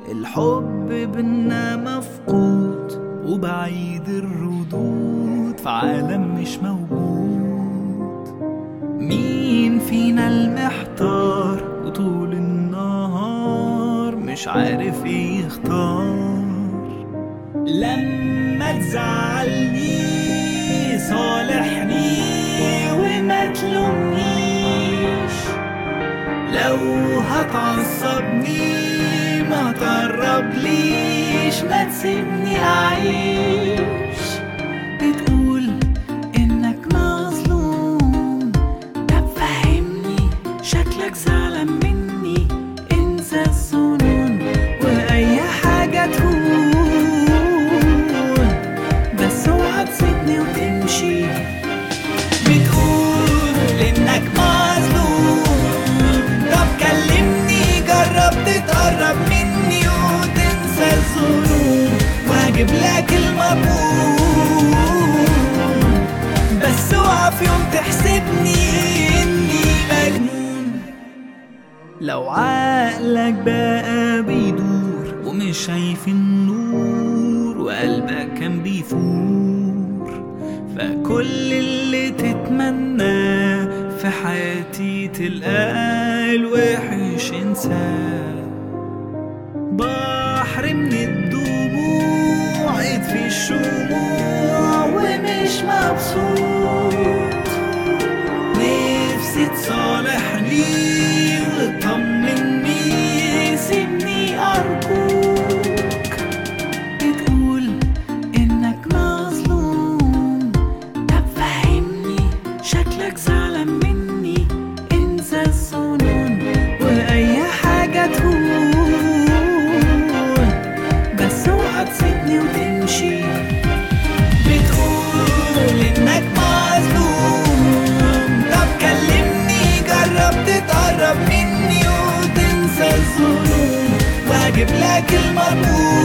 الحب بينا مفقود وبعيد الردود في عالم مش موجود مين فينا المحتار وطول النهار مش عارف ايه يختار لما تزعلني صالحني وما تلومنيش لو هتعصبني ما تقربليش ما تسيبني اعيش بتقول انك مظلوم طب فهمني شكلك زعلان مني انسى الظنون واي حاجة تهون بس اوعى تسيبني وتمشي بتقول انك مظلوم طب كلمني جرب تتقرب مني وتنسى الظنون واجيب لك المضمون بس اوعى في يوم تحسبني اني مجنون لو عقلك بقى بيدور ومش شايف النور وقلبك كان بيفور فكل اللي تتمناه في حياتي تلقاه الوحش انساه بحر من الدموع في الشموع ومش مبسوط نفسي تصالحني وتطمني سيبني أرجوك بتقول إنك مظلوم طب فهمني شكلك زعلان مني انسى الظنون وأي حاجة تهون بس اوعى تسيبني وتمشي بتقول انك مظلوم طب كلمني جرب تتقرب مني وتنسى الظنون واجيب لك المضمون